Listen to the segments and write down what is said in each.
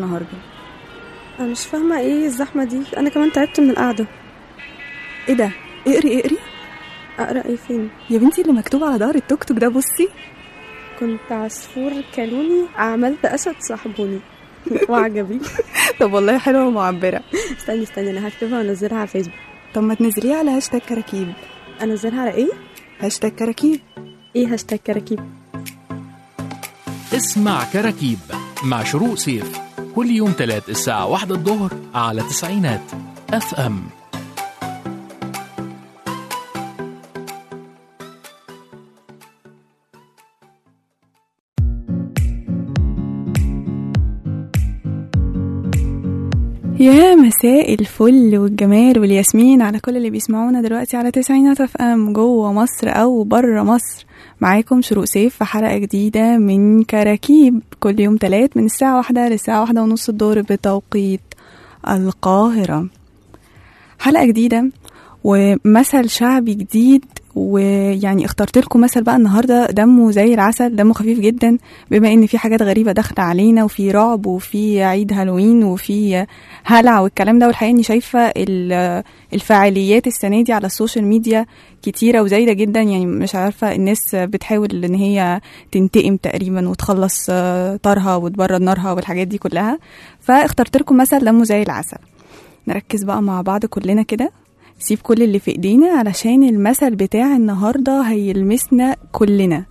النهارده انا مش فاهمه ايه الزحمه دي انا كمان تعبت من القعده ايه ده اقري اقري اقرا ايه فين يا بنتي اللي مكتوب على ظهر التوك توك ده بصي كنت عصفور كلوني عملت اسد صاحبوني وعجبي طب والله حلوه ومعبره استني استني انا هكتبها وانزلها على فيسبوك طب ما تنزليها على هاشتاج كراكيب انزلها على ايه هاشتاج كراكيب ايه هاشتاج كراكيب اسمع كراكيب مع شروق سيف كل يوم تلات الساعة واحدة الظهر على تسعينات اف ام يا مساء الفل والجمال والياسمين على كل اللي بيسمعونا دلوقتي على تسعينات اف ام جوه مصر او بره مصر معاكم شروق سيف في حلقة جديدة من كراكيب كل يوم تلات من الساعة واحدة للساعة واحدة ونص الظهر بتوقيت القاهرة حلقة جديدة ومثل شعبي جديد ويعني اخترت لكم مثل بقى النهارده دمه زي العسل دمه خفيف جدا بما ان في حاجات غريبه داخله علينا وفي رعب وفي عيد هالوين وفي هلع والكلام ده والحقيقه اني شايفه ال- الفعاليات السنه دي على السوشيال ميديا كتيره وزايده جدا يعني مش عارفه الناس بتحاول ان هي تنتقم تقريبا وتخلص آه، طارها وتبرد نارها والحاجات دي كلها فاخترت لكم مثل دمه زي العسل نركز بقى مع بعض كلنا كده سيب كل اللي في ايدينا علشان المثل بتاع النهارده هيلمسنا كلنا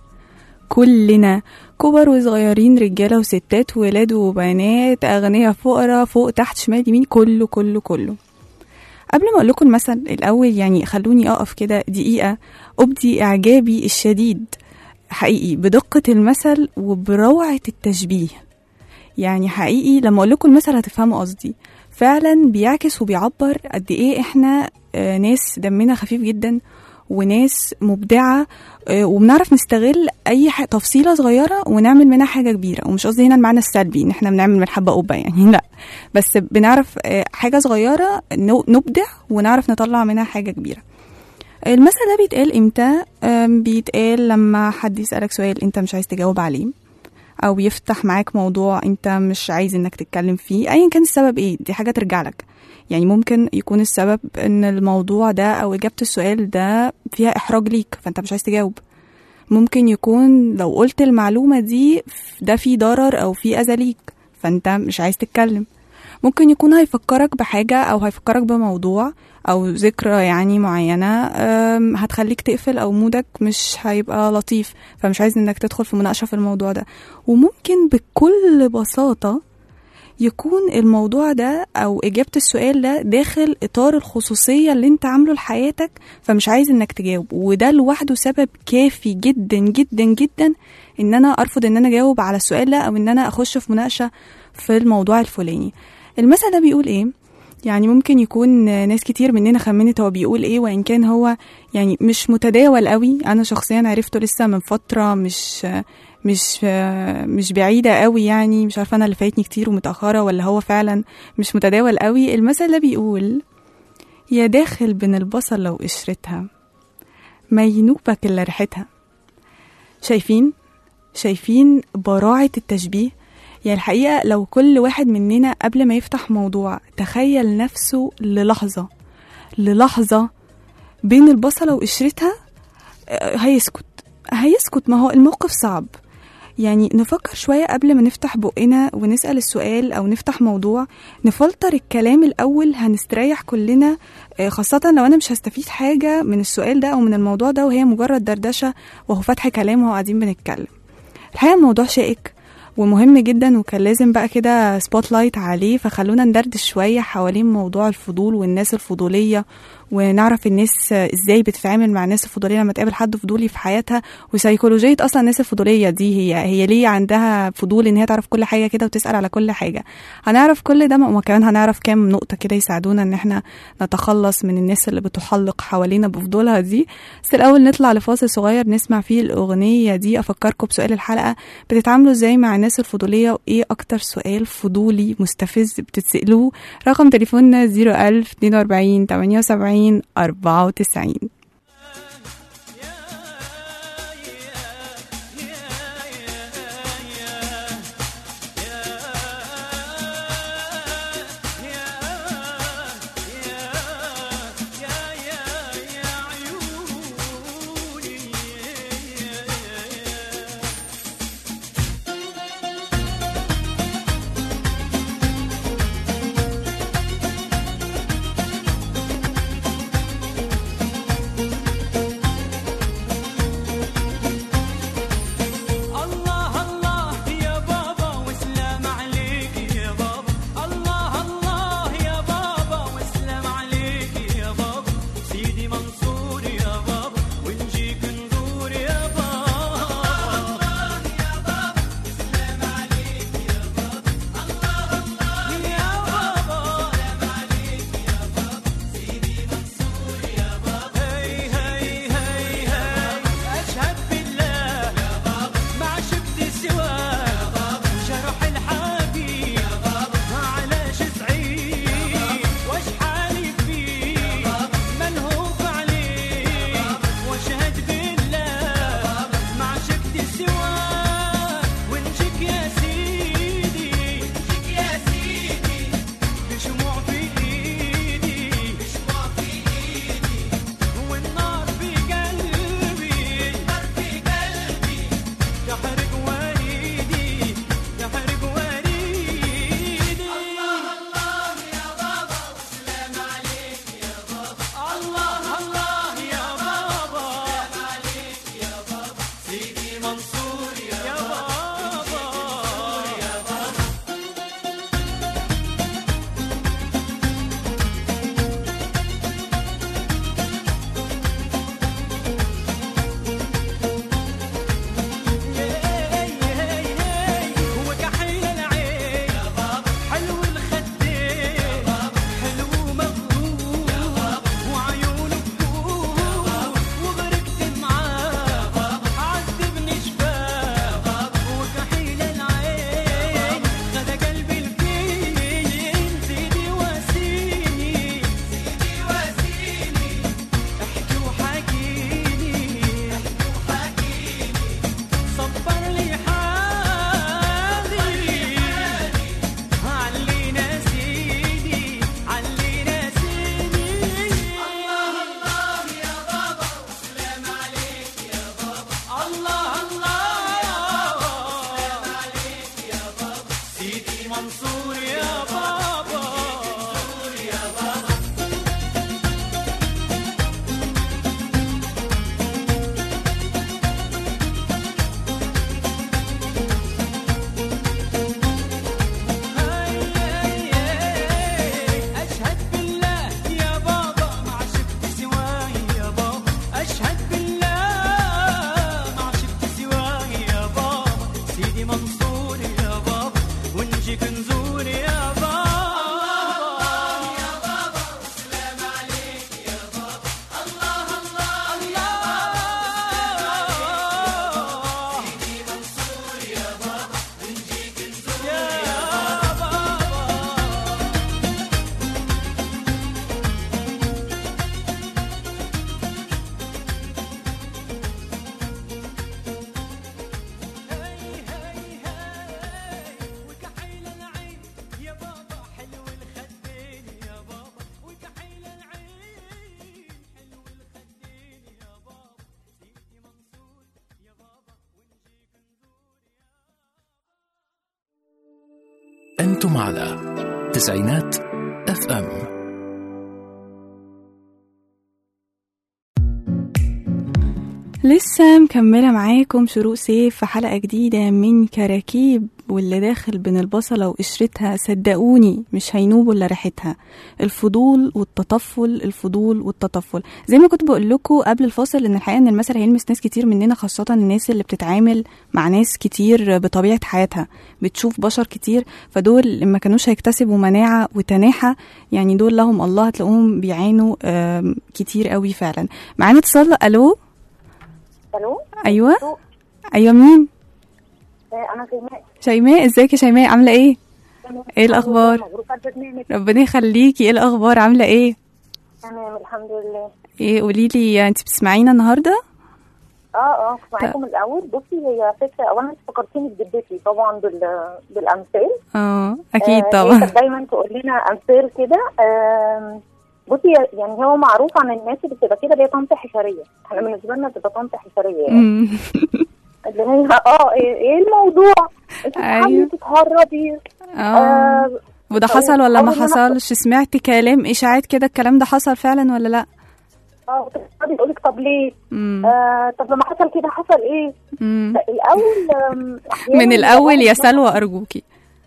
كلنا كبر وصغيرين رجاله وستات ولاد وبنات اغنياء فقراء فوق تحت شمال يمين كله كله كله قبل ما اقول لكم المثل الاول يعني خلوني اقف كده دقيقه ابدي اعجابي الشديد حقيقي بدقه المثل وبروعه التشبيه يعني حقيقي لما اقول لكم المثل هتفهموا قصدي فعلا بيعكس وبيعبر قد ايه احنا آه، ناس دمنا خفيف جدا وناس مبدعة آه، وبنعرف نستغل أي ح- تفصيلة صغيرة ونعمل منها حاجة كبيرة ومش قصدي هنا المعنى السلبي إن إحنا بنعمل من حبة قبة يعني لا بس بنعرف آه، حاجة صغيرة نو- نبدع ونعرف نطلع منها حاجة كبيرة المثل ده بيتقال امتى آم، بيتقال لما حد يسألك سؤال انت مش عايز تجاوب عليه او يفتح معاك موضوع انت مش عايز انك تتكلم فيه ايا كان السبب ايه دي حاجه ترجع لك يعني ممكن يكون السبب ان الموضوع ده او اجابه السؤال ده فيها احراج ليك فانت مش عايز تجاوب ممكن يكون لو قلت المعلومه دي ده في ضرر او في اذى ليك فانت مش عايز تتكلم ممكن يكون هيفكرك بحاجة أو هيفكرك بموضوع أو ذكرى يعني معينة أم، هتخليك تقفل أو مودك مش هيبقى لطيف فمش عايز إنك تدخل في مناقشة في الموضوع ده وممكن بكل بساطة يكون الموضوع ده أو إجابة السؤال ده داخل إطار الخصوصية اللي أنت عامله لحياتك فمش عايز إنك تجاوب وده لوحده سبب كافي جدا جدا جدا إن أنا أرفض إن أنا أجاوب على السؤال ده أو إن أنا أخش في مناقشة في الموضوع الفلاني المثل ده بيقول ايه يعني ممكن يكون ناس كتير مننا خمنت هو بيقول ايه وان كان هو يعني مش متداول قوي انا شخصيا عرفته لسه من فتره مش مش مش بعيده قوي يعني مش عارفه انا اللي فايتني كتير ومتاخره ولا هو فعلا مش متداول قوي المثل ده بيقول يا داخل بين البصل وقشرتها ما ينوبك الا ريحتها شايفين شايفين براعه التشبيه يعني الحقيقة لو كل واحد مننا قبل ما يفتح موضوع تخيل نفسه للحظة للحظة بين البصلة وقشرتها آه، هيسكت هيسكت ما هو الموقف صعب يعني نفكر شوية قبل ما نفتح بقنا ونسأل السؤال أو نفتح موضوع نفلتر الكلام الأول هنستريح كلنا آه، خاصة لو أنا مش هستفيد حاجة من السؤال ده أو من الموضوع ده وهي مجرد دردشة وهو فتح كلام وهو قاعدين بنتكلم الحقيقة الموضوع شائك ومهم جدا وكان لازم بقى كده سبوت لايت عليه فخلونا ندردش شوية حوالين موضوع الفضول والناس الفضولية ونعرف الناس ازاي بتتعامل مع الناس الفضولية لما تقابل حد فضولي في حياتها وسيكولوجية اصلا الناس الفضولية دي هي هي ليه عندها فضول ان هي تعرف كل حاجة كده وتسأل على كل حاجة هنعرف كل ده وكمان هنعرف كام نقطة كده يساعدونا ان احنا نتخلص من الناس اللي بتحلق حوالينا بفضولها دي بس الاول نطلع لفاصل صغير نسمع فيه الاغنية دي افكركم بسؤال الحلقة بتتعاملوا ازاي مع الناس الفضولية وايه اكتر سؤال فضولي مستفز بتتسألوه رقم تليفوننا 01000 42 78 94 يا بابا أشهد بالله يا بابا ما عشقت سواي يا بابا أشهد بالله ما عشقت سواي يا بابا سيدي منصور يا بابا ونجيك نزور يا بابا يا بابا سلام عليك يا بابا الله الله الله سيدي منصور يا بابا ونجيك نزور يا بابا هاي هاي هاي وكحيل العين يا بابا حلو الخدين يا بابا وكحيل العين حلو الخدين يا بابا سيدي منصور يا بابا ونجيك نزور يا أنتم على تسعينات اف ام لسه مكملة معاكم شروق سيف في حلقة جديدة من كراكيب واللي داخل بين البصلة وقشرتها صدقوني مش هينوبوا إلا ريحتها الفضول والتطفل الفضول والتطفل زي ما كنت بقول لكم قبل الفاصل ان الحقيقة ان المثل هيلمس ناس كتير مننا خاصة الناس اللي بتتعامل مع ناس كتير بطبيعة حياتها بتشوف بشر كتير فدول ما كانوش هيكتسبوا مناعة وتناحة يعني دول لهم الله هتلاقوهم بيعانوا آم، كتير قوي فعلا معانا اتصال الو الو ايوه ايوه مين آه، انا شيماء شيماء ازيك يا شيماء عامله ايه ايه الاخبار مبروك على البرنامج ربنا يخليكي ايه الاخبار عامله ايه تمام الحمد لله ايه قولي لي انت بتسمعينا النهارده اه اه كنت معاكم الاول بصي هي فكره اولا انت فكرتيني بجدتي طبعا بال بالامثال اه اكيد آه، هي طبعا كانت دايما تقول لنا امثال كده آم، بصي يعني هو معروف عن الناس اللي بتبقى كده اللي هي طنط حشريه احنا بالنسبه لنا بتبقى طنط حشريه يعني أمم. اللي هي اه ايه إيه الموضوع انت بتحاولي أيوه. تتهربي اه آه وده حصل ولا ما أول ما أنا- حصلش سمعتي كلام اشاعات كده الكلام ده حصل فعلا ولا لا اه تقعدي تقول لك طب ليه؟ أمم. آه طب لما حصل كده حصل ايه؟ أمم. الاول آم، أحياناً من الاول يا الواحد سلوى ارجوكي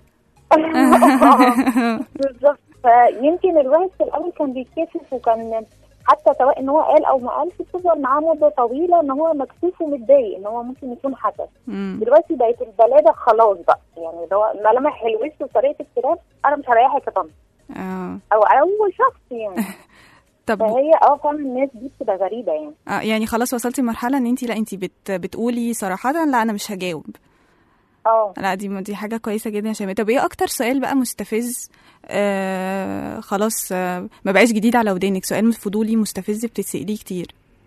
آه، بالظبط فيمكن الواحد في الاول كان بيتكسف وكان حتى سواء ان هو قال او ما قالش بتفضل معاه مده طويله ان هو مكسوف ومتضايق ان هو ممكن يكون حدث أمم. دلوقتي بقت البلاده خلاص بقى يعني اللي هو ملامح الوش وطريقه الكلام انا مش هريحك يا طنط اه او اول شخص يعني طب فهي اه فعلا الناس دي بتبقى غريبه يعني آه يعني خلاص وصلتي لمرحله ان انت لا انت بت بتقولي صراحه لا انا مش هجاوب اه لا دي دي حاجة كويسة جدا يا شيماء طب ايه أكتر سؤال بقى مستفز آه خلاص آه ما بقاش جديد على ودانك سؤال فضولي مستفز بتتسأليه كتير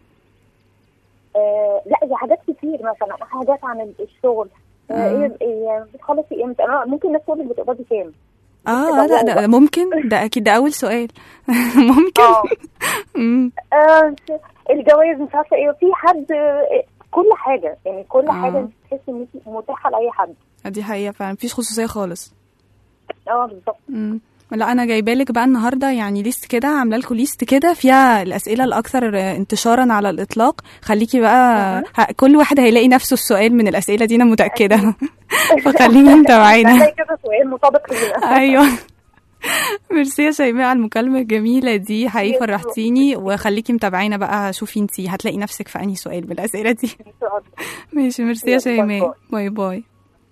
آه لا هي حاجات كتير مثلا حاجات عن الشغل آه آه. ايه ايه بتخلصي امتى أنا ممكن الناس تقول لك بتقبضي كام اه لا ده بقى. ممكن ده أكيد ده أول سؤال ممكن اه مم. آه، الجواز مش عارفه ايه في حد آه، كل حاجه يعني كل آه. حاجه انت تحسي ان انت متاحه لاي حد دي حقيقة فعلا مفيش خصوصية خالص اه بالظبط مم. لا انا جايبه لك بقى النهارده يعني ليست كده عامله لكم ليست كده فيها الاسئله الاكثر انتشارا على الاطلاق خليكي بقى ه- كل واحد هيلاقي نفسه السؤال من الاسئله دي انا متاكده فخليكي انت معانا هتلاقي كذا سؤال مطابق لينا ايوه ميرسي يا شيماء على المكالمة الجميلة دي حقيقي فرحتيني وخليكي متابعينا بقى شوفي انتي هتلاقي نفسك في انهي سؤال من الأسئلة دي إن شاء الله. ماشي ميرسي يا يلا، باي شيماء باي باي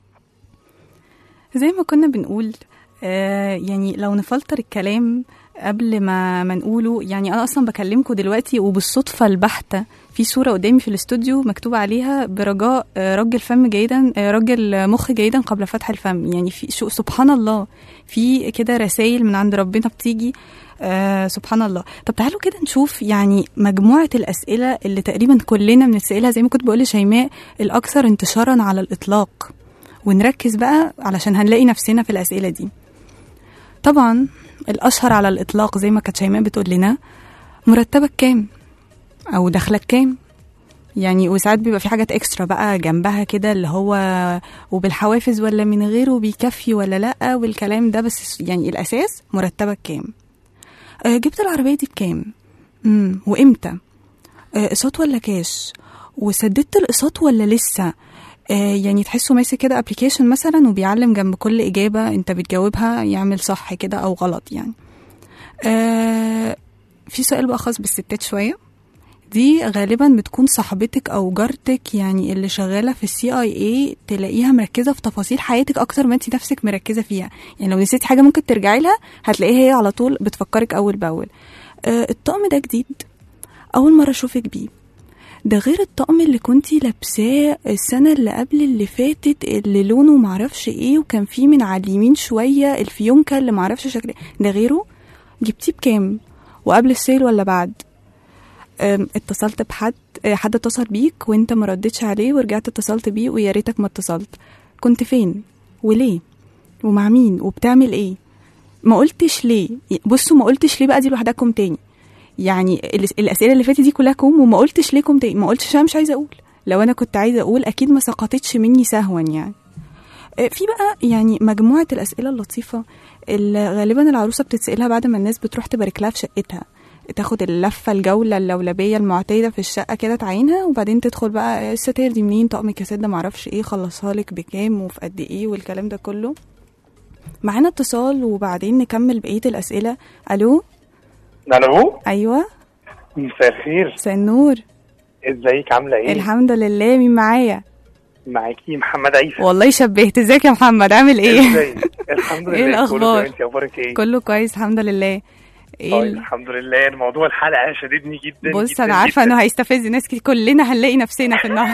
زي ما كنا بنقول آه يعني لو نفلتر الكلام قبل ما ما نقوله يعني انا اصلا بكلمكم دلوقتي وبالصدفه البحته في صوره قدامي في الاستوديو مكتوب عليها برجاء آه، رج الفم جيدا آه، رج المخ جيدا قبل فتح الفم يعني في شو سبحان الله في كده رسائل من عند ربنا بتيجي آه سبحان الله طب تعالوا كده نشوف يعني مجموعة الأسئلة اللي تقريبا كلنا بنتسألها زي ما كنت بقول لشيماء الأكثر انتشارا على الإطلاق ونركز بقى علشان هنلاقي نفسنا في الأسئلة دي طبعا الأشهر على الإطلاق زي ما كانت شيماء بتقول لنا مرتبك كام أو دخلك كام يعني وساعات بيبقى في حاجات اكسترا بقى جنبها كده اللي هو وبالحوافز ولا من غيره بيكفي ولا لا والكلام ده بس يعني الاساس مرتبك كام آه جبت العربيه دي بكام امم وامتى آه، اقساط ولا كاش وسددت الاقساط ولا لسه آه، يعني تحسه ماسك كده ابلكيشن مثلا وبيعلم جنب كل اجابه انت بتجاوبها يعمل صح كده او غلط يعني آه، في سؤال بقى خاص بالستات شويه دي غالبا بتكون صاحبتك او جارتك يعني اللي شغاله في السي اي اي تلاقيها مركزه في تفاصيل حياتك اكتر ما انت نفسك مركزه فيها يعني لو نسيتي حاجه ممكن ترجعي لها هتلاقيها هي على طول بتفكرك اول باول آه، الطقم ده جديد اول مره اشوفك بيه ده غير الطقم اللي كنتي لابساه السنة اللي قبل اللي فاتت اللي لونه معرفش ايه وكان فيه من على اليمين شوية الفيونكة اللي معرفش شكل ده غيره جبتيه بكام وقبل السيل ولا بعد أم، اتصلت بحد أه، حد اتصل بيك وانت ما ردتش عليه ورجعت اتصلت بيه ويا ريتك ما اتصلت كنت فين وليه ومع مين وبتعمل ايه ما قلتش ليه بصوا ما قلتش ليه بقى دي لوحدكم تاني يعني ال- الاسئله اللي فاتت دي كلها كوم وما قلتش ليكم تاني ما قلتش انا مش عايزه اقول لو انا كنت عايزه اقول اكيد ما سقطتش مني سهوا يعني آه، في بقى يعني مجموعه الاسئله اللطيفه اللي غالبا العروسه بتتسالها بعد ما الناس بتروح تبارك لها في شقتها تاخد اللفه الجوله اللولبيه المعتاده في الشقه كده تعينها وبعدين تدخل بقى الستاير دي منين طقم الكاسات ده معرفش ايه خلصها لك بكام وفي قد ايه والكلام ده كله معانا اتصال وبعدين نكمل بقيه الاسئله الو الو ايوه مساء الخير مساء النور ازيك عامله ايه الحمد لله مين معايا معاكي محمد عيسى والله شبهت ازيك يا محمد عامل ايه ازيك الحمد لله ايه كله الأخبار؟ تمام. انت اخبارك ايه كله كويس الحمد لله ايه طيب ال- الحمد لله الموضوع الحلقه شددني جدا بص جدا انا عارفه جدا. انه هيستفز ناس كتير كلنا هنلاقي نفسنا في النهر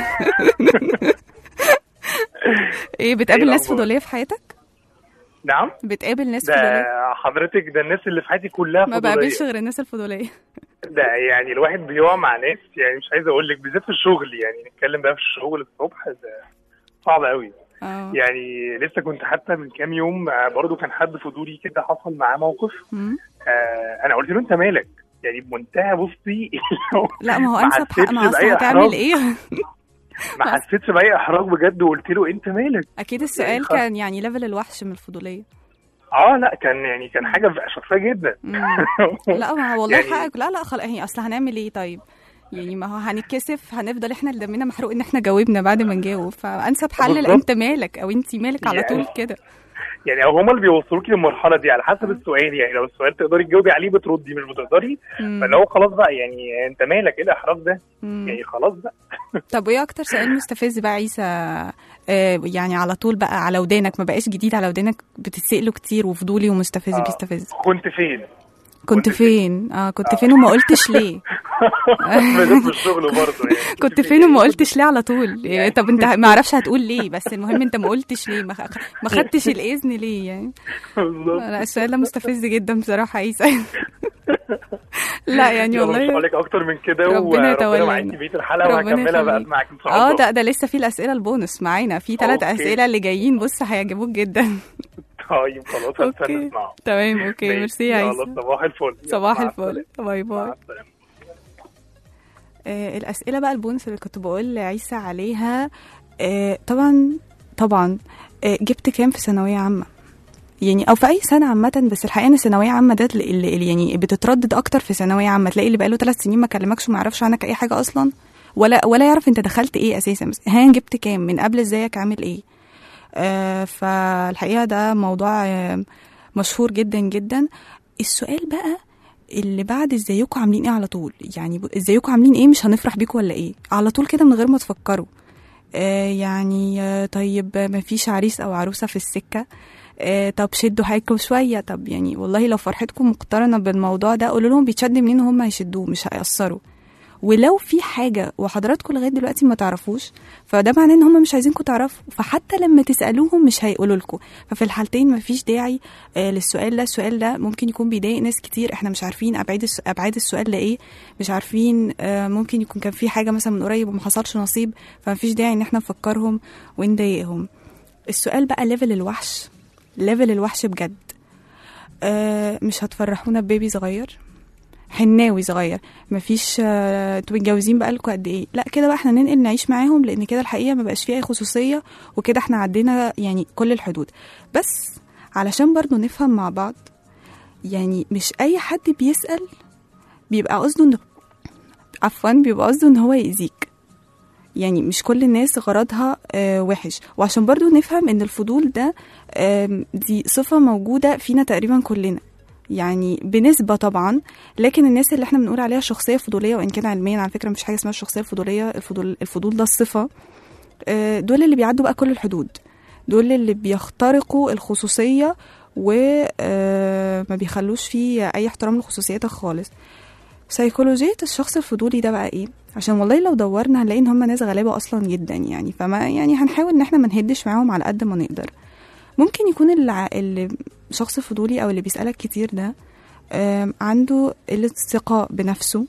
ايه بتقابل إيه ناس الأخبار؟ فضوليه في حياتك نعم بتقابل ناس ده فضوليه حضرتك ده الناس اللي في حياتي كلها ما فضولية. بقابلش غير الناس الفضوليه ده يعني الواحد بيقع مع ناس يعني مش عايز اقول لك بالذات في الشغل يعني نتكلم بقى في الشغل الصبح ده صعب قوي اه يعني لسه كنت حتى من كام يوم آه، برضو كان حد فضولي كده حصل معاه موقف مم. آه انا قلت له انت مالك يعني بمنتهى بصي لا ما هو ما انسب حق ما حسيتش اصل بأي هتعمل إحراج. ايه ما حسيتش باي احراج بجد وقلت له انت مالك اكيد السؤال خ- كان يعني ليفل الوحش من الفضوليه اه لا كان يعني كان حاجه شخصيه جدا مم. لا ما هو والله يعني- حقك لا لا خلاص هي اصل هنعمل ايه طيب يعني ما هو هنتكسف هنفضل احنا اللي دمنا محروق ان احنا جاوبنا بعد ما نجاوب فانسب حل بالظبط. انت مالك او انت مالك على يعني- طول كده يعني او هما اللي بيوصلوكي للمرحله دي على حسب السؤال يعني لو السؤال تقدري تجاوبي عليه بتردي مش بتقدري مم. فاللي هو خلاص بقى يعني انت مالك ايه الاحراج ده مم. يعني خلاص بقى طب وايه اكتر سؤال مستفز بقى عيسى آه يعني على طول بقى على ودانك ما بقاش جديد على ودانك بتتسأله كتير وفضولي ومستفز آه. بيستفز كنت فين كنت فين اه كنت فين وما قلتش ليه بدأت في الشغل برضه يعني كنت فين وما قلتش ليه على طول إيه، طب انت ما اعرفش هتقول ليه بس المهم انت ما قلتش ليه ما خ- ما خدتش الاذن ليه يعني بالظبط لا السؤال ده مستفز جدا بصراحه عيسى لا يعني يلا مش والله هقولك اكتر من كده ربنا وربنا يتولانا. معاكي بقيه الحلقه ربنا وهكملها بقى يخليك. معاك ان شاء الله اه ده ده لسه في الاسئله البونus معانا في ثلاث أوكي. اسئله اللي جايين بص هيعجبوك جدا طيب خلاص هستنى اوكي اسمعه تمام اوكي ماشي. ميرسي يا يلا عيسى صباح الفل صباح مع الفل السلامة. باي مع باي السلامه آه الأسئلة بقى البونس اللي كنت بقول لعيسى عليها آه طبعا طبعا آه جبت كام في ثانوية عامة يعني أو في أي سنة عامة بس الحقيقة إن ثانوية عامة ده اللي, اللي يعني بتتردد أكتر في ثانوية عامة تلاقي اللي بقاله ثلاث سنين ما كلمكش وما يعرفش عنك أي حاجة أصلا ولا ولا يعرف أنت دخلت إيه أساسا بس ها جبت كام من قبل إزيك عامل إيه آه فالحقيقة ده موضوع آه مشهور جدا جدا السؤال بقى اللي بعد ازيكم عاملين ايه على طول يعني ب- ازيكم عاملين ايه مش هنفرح بيكم ولا ايه على طول كده من غير ما تفكروا آه يعني آه طيب ما فيش عريس او عروسه في السكه آه طب شدوا حيلكم شويه طب يعني والله لو فرحتكم مقترنه بالموضوع ده قولوا لهم بيتشد منين وهم هيشدوه مش هيأثروا ولو في حاجه وحضراتكم لغايه دلوقتي ما تعرفوش فده معناه ان هم مش عايزينكم تعرفوا فحتى لما تسالوهم مش هيقولوا لكم ففي الحالتين مفيش داعي آه للسؤال ده السؤال ده ممكن يكون بيضايق ناس كتير احنا مش عارفين ابعاد الس- ابعاد السؤال ده ايه مش عارفين آه ممكن يكون كان في حاجه مثلا من قريب وما حصلش نصيب فمفيش داعي ان احنا نفكرهم ونضايقهم السؤال بقى ليفل الوحش ليفل الوحش بجد آه مش هتفرحونا ببيبي صغير حناوي صغير مفيش آه، انتوا متجوزين بقالكوا قد ايه لا كده بقى احنا ننقل نعيش معاهم لان كده الحقيقه ما بقاش فيها اي خصوصيه وكده احنا عدينا يعني كل الحدود بس علشان برضو نفهم مع بعض يعني مش اي حد بيسال بيبقى قصده انه عفوا بيبقى قصده ان هو يأذيك يعني مش كل الناس غرضها آه وحش وعشان برضو نفهم ان الفضول ده آم، دي صفة موجودة فينا تقريبا كلنا يعني بنسبة طبعا لكن الناس اللي احنا بنقول عليها شخصية فضولية وإن كان علميا على فكرة مفيش حاجة اسمها الشخصية الفضولية الفضول, الفضول ده الصفة آه، دول اللي بيعدوا بقى كل الحدود دول اللي بيخترقوا الخصوصية وما بيخلوش فيه أي احترام لخصوصيتك خالص سيكولوجية الشخص الفضولي ده بقى ايه عشان والله لو دورنا هنلاقي ان هم ناس غلابة اصلا جدا يعني فما يعني هنحاول ان احنا ما نهدش معاهم على قد ما نقدر ممكن يكون الع... اللي شخص فضولي او اللي بيسألك كتير ده آم، عنده قلة ثقة بنفسه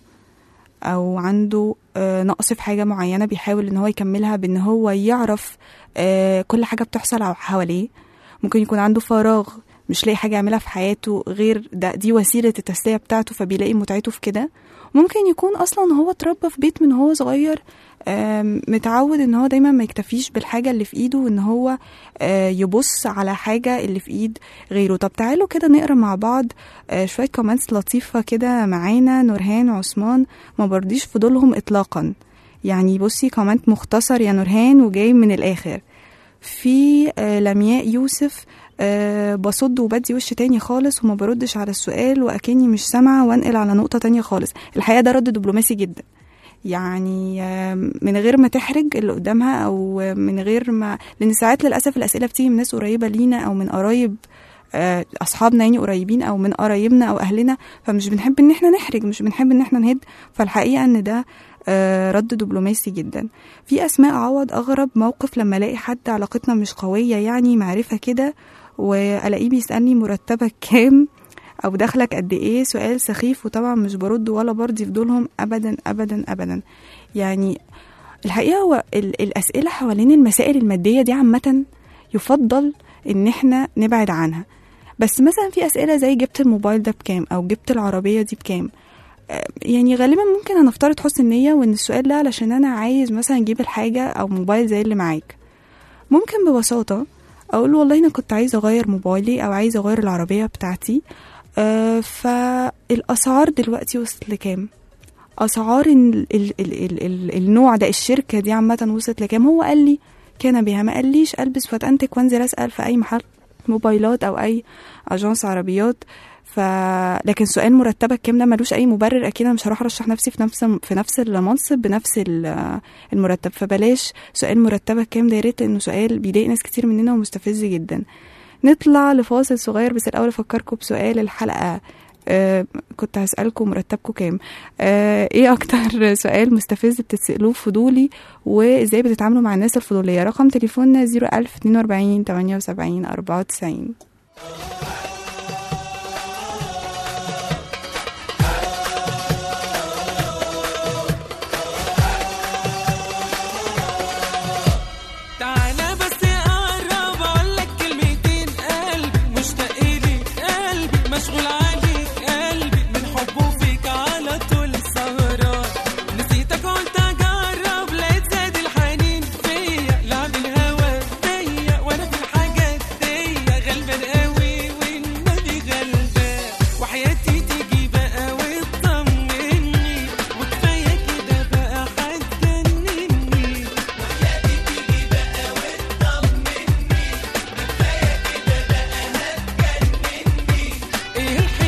او عنده آه، نقص في حاجة معينة بيحاول ان هو يكملها بان هو يعرف آه، كل حاجة بتحصل ع- حواليه ممكن يكون عنده فراغ مش لاقي حاجة يعملها في حياته غير ده دي وسيلة التسلية بتاعته فبيلاقي متعته في كده ممكن يكون اصلا هو اتربى في بيت من هو صغير آم، متعود ان هو دايما ما يكتفيش بالحاجه اللي في ايده وان هو آه، يبص على حاجه اللي في ايد غيره طب تعالوا كده نقرا مع بعض آه، شويه كومنتس لطيفه كده معانا نورهان وعثمان ما برضيش فضولهم اطلاقا يعني بصي كومنت مختصر يا نورهان وجاي من الاخر في آه، لمياء يوسف أه بصد وبدي وش تاني خالص وما بردش على السؤال وأكني مش سامعة وانقل على نقطة تانية خالص الحقيقة ده رد دبلوماسي جدا يعني آم، من غير ما تحرج اللي قدامها او من غير ما لان ساعات للاسف الاسئله بتيجي من ناس قريبه لينا او من قرايب آه، اصحابنا يعني قريبين او من قرايبنا او اهلنا فمش بنحب ان احنا نحرج مش بنحب ان احنا نهد فالحقيقه ان ده آه، رد دبلوماسي جدا في اسماء عوض اغرب موقف لما الاقي حد علاقتنا مش قويه يعني معرفه كده والاقيه بيسالني مرتبك كام او دخلك قد ايه سؤال سخيف وطبعا مش برد ولا برضي فضولهم ابدا ابدا ابدا يعني الحقيقه هو ال- الاسئله حوالين المسائل الماديه دي عامه يفضل ان احنا نبعد عنها بس مثلا في اسئله زي جبت الموبايل ده بكام او جبت العربيه دي بكام آه، يعني غالبا ممكن هنفترض حسن النية وان السؤال ده علشان انا عايز مثلا اجيب الحاجة او موبايل زي اللي معاك ممكن ببساطة اقول له والله انا كنت عايزة اغير موبايلي او عايزة اغير العربية بتاعتي آه فالاسعار دلوقتي وصلت لكام اسعار ال ال ال ال ال النوع ده الشركة دي عامة وصلت لكام هو قال لي كان بها ما قاليش البس واتأنتك وانزل اسأل في اي محل موبايلات او اي اجانس عربيات ف لكن سؤال مرتبك كام ده ملوش اي مبرر اكيد انا مش هروح ارشح نفسي في نفس في نفس المنصب بنفس ال- المرتب فبلاش سؤال مرتبك كام ده يا ريت لانه سؤال بيضايق ناس كتير مننا ومستفز جدا نطلع لفاصل صغير بس الاول افكركم بسؤال الحلقه آه كنت هسألكم مرتبكم كام آه ايه اكتر سؤال مستفز بتسألوه فضولي وازاي بتتعاملوا مع الناس الفضولية رقم تليفوننا 01042 78 94 تعالى بس اقرب اقول لك كلمتين قلبي مشتاق ليك قلبي مشغول عليك قلبي من حبه فيك على طول سهران نسيتك قلت اجرب لقيت زاد الحنين فيا لعب الهوا فيا وانا في الحاجات دي غلبان قوي والنبي غلبان وحياتي تيجي بقى وتطمني وكفايه كده بقى هتجنني ايه الحلو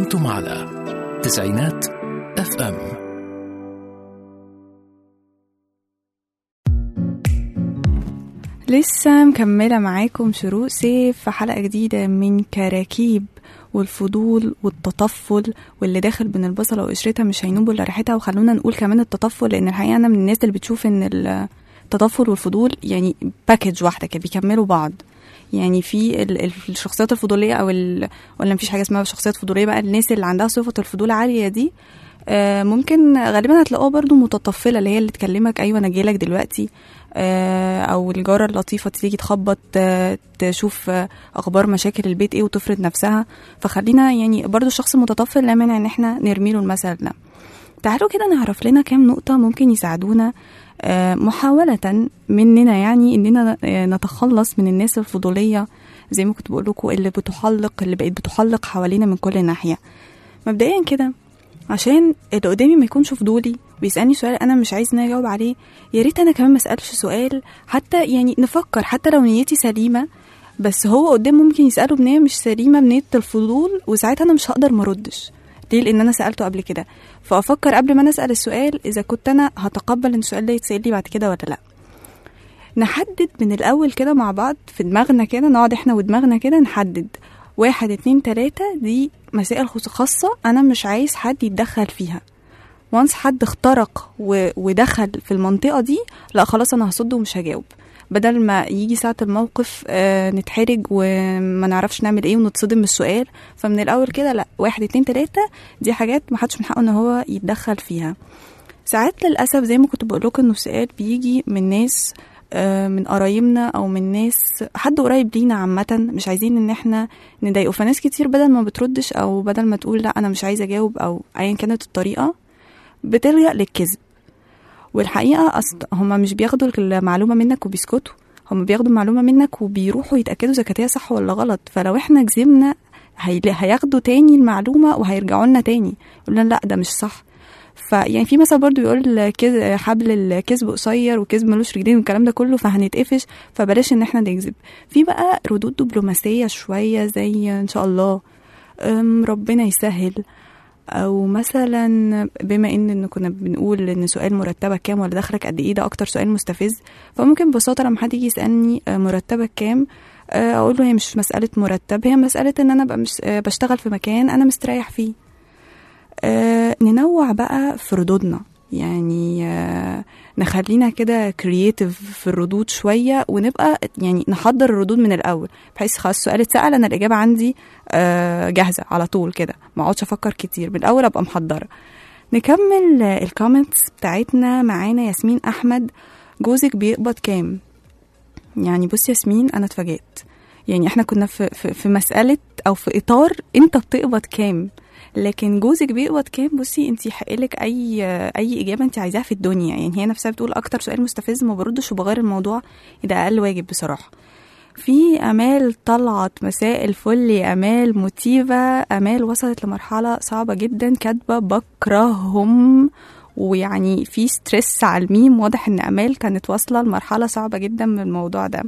أنتم على تسعينات اف ام لسه مكملة معاكم شروق سيف في حلقة جديدة من كراكيب والفضول والتطفل واللي داخل بين البصلة وقشرتها مش هينوب الا ريحتها وخلونا نقول كمان التطفل لأن الحقيقة أنا من الناس اللي بتشوف إن التطفل والفضول يعني باكج واحدة كده بيكملوا بعض يعني في ال- ال- الشخصيات الفضولية أو ال... ولا مفيش حاجة اسمها شخصيات فضولية بقى الناس اللي عندها صفة الفضول عالية دي آه، ممكن غالبا هتلاقوها برضو متطفلة اللي هي اللي تكلمك أيوة أنا جايلك دلوقتي آه، أو الجارة اللطيفة تيجي تخبط آه، تشوف آه، أخبار مشاكل البيت إيه وتفرض نفسها فخلينا يعني برضو الشخص المتطفل لا مانع إن إحنا نرمي له المثل ده تعالوا كده نعرف لنا كام نقطة ممكن يساعدونا آه، محاولة مننا يعني إننا آه، نتخلص من الناس الفضولية زي ما كنت بقول لكم اللي بتحلق اللي بقت بتحلق حوالينا من كل ناحية مبدئيا كده عشان اللي قدامي ما يكونش فضولي ويسالني سؤال انا مش عايز ان أنا اجاوب عليه يا ريت انا كمان ما اسالش سؤال حتى يعني نفكر حتى لو نيتي سليمه بس هو قدام ممكن يساله بنيه مش سليمه بنيه الفضول وساعتها انا مش هقدر ما اردش ليه لان انا سالته قبل كده فافكر قبل ما انا اسال السؤال اذا كنت انا هتقبل ان السؤال ده يتسال لي بعد كده ولا لا نحدد من الاول كده مع بعض في دماغنا كده نقعد احنا ودماغنا كده نحدد واحد اتنين تلاتة دي مسائل خص- خاصة أنا مش عايز حد يتدخل فيها وانس حد اخترق و... ودخل في المنطقة دي لا خلاص أنا هصد ومش هجاوب بدل ما يجي ساعة الموقف آه نتحرج وما نعرفش نعمل ايه ونتصدم من السؤال فمن الأول كده لا واحد اتنين تلاتة دي حاجات محدش من حقه ان هو يتدخل فيها ساعات للأسف زي ما كنت بقول لكم انه السؤال بيجي من ناس آه، من قرايبنا او من ناس حد قريب لينا عامه مش عايزين ان احنا نضايقه فناس كتير بدل ما بتردش او بدل ما تقول لا انا مش عايزه اجاوب او ايا كانت الطريقه بتلجأ للكذب والحقيقه اصل هما مش بياخدوا المعلومه منك وبيسكتوا هما بياخدوا المعلومه منك وبيروحوا يتاكدوا اذا كانت هي صح ولا غلط فلو احنا كذبنا هي- هياخدوا تاني المعلومه وهيرجعوا لنا تاني يقولوا لنا لا ده مش صح فيعني في مثل برضو بيقول كذ- حبل الكذب قصير وكذب ملوش رجلين والكلام ده كله فهنتقفش فبلاش ان احنا نكذب في بقى ردود دبلوماسيه شويه زي ان شاء الله أم، ربنا يسهل او مثلا بما ان إن كنا بنقول ان سؤال مرتبك كام ولا دخلك قد ايه ده اكتر سؤال مستفز فممكن ببساطه لما حد يجي يسالني آه، مرتبك كام آه، اقول له هي مش مساله مرتب هي مساله ان انا ابقى مش آه، بشتغل في مكان انا مستريح فيه آه، ننوع بقى في ردودنا يعني آه، نخلينا كده كرييتيف في الردود شويه ونبقى يعني نحضر الردود من الاول بحيث خلاص السؤال اتسال انا الاجابه عندي آه، جاهزه على طول كده ما اقعدش افكر كتير من الاول ابقى محضره نكمل الكومنتس بتاعتنا معانا ياسمين احمد جوزك بيقبض كام يعني بص ياسمين انا اتفاجئت يعني احنا كنا في, في, في مساله او في اطار انت بتقبض كام لكن جوزك بيقبض كام بصي انت حقلك اي اي اجابه انت عايزاها في الدنيا يعني هي نفسها بتقول اكتر سؤال مستفز ما بردش وبغير الموضوع ده اقل واجب بصراحه في امال طلعت مساء الفل يا امال موتيفا امال وصلت لمرحله صعبه جدا كاتبه بكرههم ويعني في ستريس على الميم واضح ان امال كانت واصله لمرحله صعبه جدا من الموضوع ده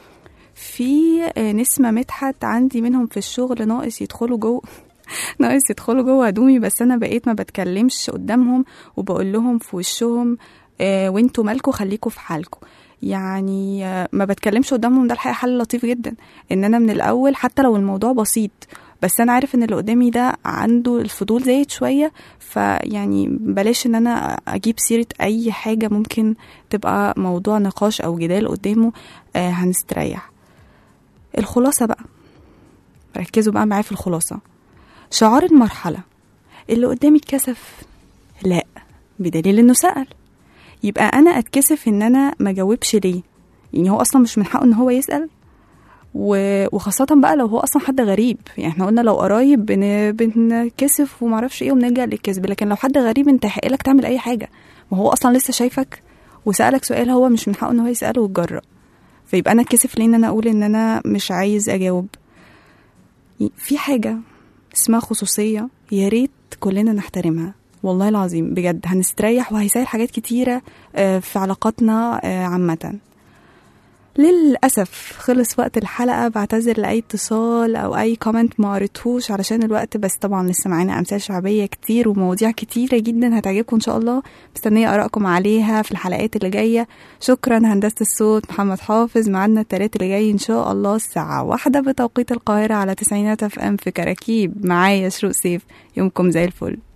في آه، نسمة مدحت عندي منهم في الشغل ناقص يدخلوا جوه ناقص يدخلوا جوه هدومي بس انا بقيت ما بتكلمش قدامهم وبقول لهم في وشهم آه وانتوا مالكوا خليكوا في حالكوا يعني آه ما بتكلمش قدامهم ده الحقيقه حل لطيف جدا ان انا من الاول حتى لو الموضوع بسيط بس انا عارف ان اللي قدامي ده عنده الفضول زايد شويه فيعني بلاش ان انا اجيب سيره اي حاجه ممكن تبقى موضوع نقاش او جدال قدامه آه هنستريح الخلاصه بقى ركزوا بقى معايا في الخلاصه شعار المرحله اللي قدامي اتكسف لا بدليل انه سال يبقى انا اتكسف ان انا ما جاوبش ليه يعني هو اصلا مش من حقه ان هو يسال و- وخاصة بقى لو هو أصلا حد غريب يعني احنا قلنا لو قرايب بن... بنكسف ومعرفش ايه وبنلجأ للكذب لكن لو حد غريب انت حقلك تعمل أي حاجة وهو أصلا لسه شايفك وسألك سؤال هو مش من حقه ان هو يسأله ويتجرأ فيبقى أنا اتكسف ليه ان أنا أقول ان أنا مش عايز أجاوب في حاجة اسمها خصوصية يا ريت كلنا نحترمها والله العظيم بجد هنستريح وهيسهل حاجات كتيرة آه، في علاقاتنا آه، عامة للأسف خلص وقت الحلقة بعتذر لأي اتصال أو أي كومنت ما قريتهوش علشان الوقت بس طبعا لسه معانا أمثال شعبية كتير ومواضيع كتيرة جدا هتعجبكم إن شاء الله مستنية آرائكم عليها في الحلقات اللي جاية شكرا هندسة الصوت محمد حافظ معانا التلات اللي جاي إن شاء الله الساعة واحدة بتوقيت القاهرة على تسعينات اف ام في كراكيب معايا شروق سيف يومكم زي الفل